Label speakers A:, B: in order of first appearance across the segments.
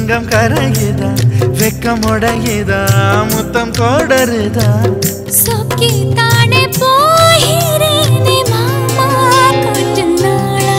A: அங்கம் கரையுதா வெக்கம் உடையுதா முத்தம் கோடருதா
B: சொக்கி தானே போகிறேனே மாமா கொஞ்ச நாளா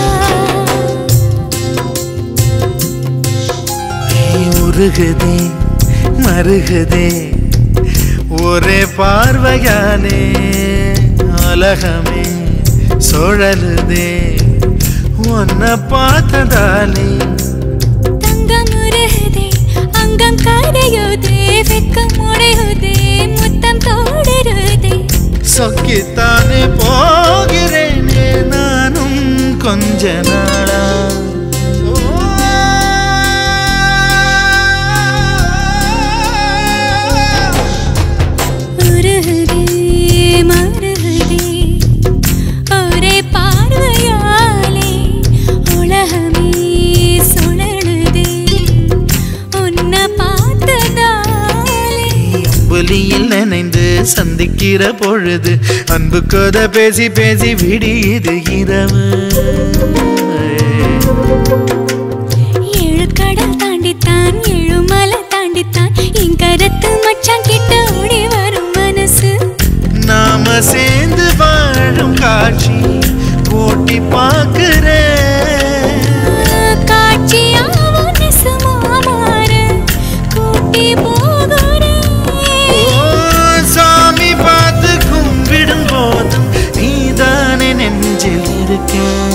A: நீ உருகுதே மருகுதே ஒரே பார்வையாலே அலகமே சுழலுதே உன்னை பார்த்ததாலே
B: தங்கம் உருகுதே அங்கம் கரையுதே வெக்கம் உடையுதே முத்தம் தோடுருதே
A: சொக்கித்தானே போகிறேனே நானும் கொஞ்ச நாளா
B: உருகுதே மருகுதே ஒரே பார்வையாலே உலகமே சுழலுதே உன்னை பார்த்ததாலே
A: அம்புலியில் நினைந்து சந்திக்கிற பொழுது அன்பு கதை பேசி பேசி விடியுது இரவு
B: ஏழு கடல் தாண்டித்தான் ஏழு மலை தாண்டித்தான் என் கருத்து மச்சான் கிட்ட ஓடி வரும் மனசு
A: நாம சேர்ந்து வாழும் காட்சி போட்டி பார்க்கிறேன்
B: காட்சியாவும் நெசமா மாற கூட்டி போகிறேன்
A: ஓ, சாமி பார்த்து கும்பிடும் போதும் நீதானே நெஞ்சில் இருக்கேன்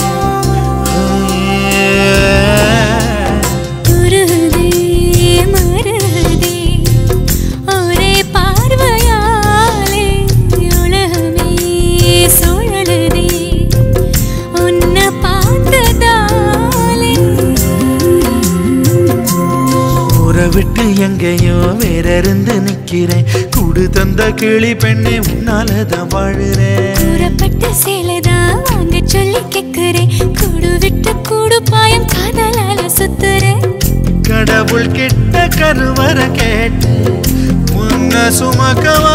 B: உருகுதே மருகுதே ஒரே பார்வையாலே உலகமே சுழலுதே உன்னை பார்த்ததாலே
A: ஊரை விட்டு எங்கேயோ வேற இருந்து நிக்கிறேன் கூடு தந்த கிளி பெண்ணே உன்னாலதான் வாழுறேன்
B: கூறப்பட்ட சேலைதான் வாங்க சொல்லி கேக்குறேன் கூடு விட்டு கூடு பாயம் காதலால சுத்துறேன்
A: கடவுள் கிட்ட கருவற கேட்டு உன்ன சுமக்கவா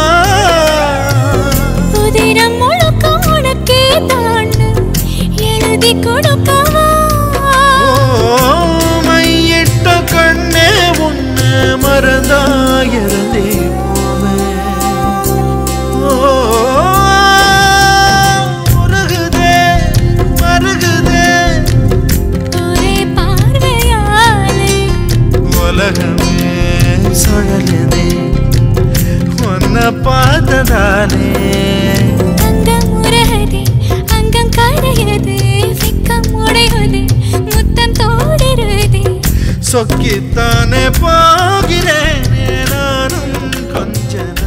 B: உதிரம் முழுக்க உனக்கே தாண்டு எழுதி கொடுக்கவா
A: ஓ, மையிட்ட கண்ணே உன்ன மறந்தாயிருந்தே போவேன் ஓ, உருகுதே, மருகுதே,
B: ஒரே பார்வையாலே
A: உலகமே சுழலுதே உன்னை பார்த்ததாலே
B: அங்கம் உருகுதே அங்கம் கரையுதே வெக்கம் உடையுதே முத்தம் தோடுருதே
A: சொக்கித்தானே போகிறேன் நானும் கொஞ்ச நாள்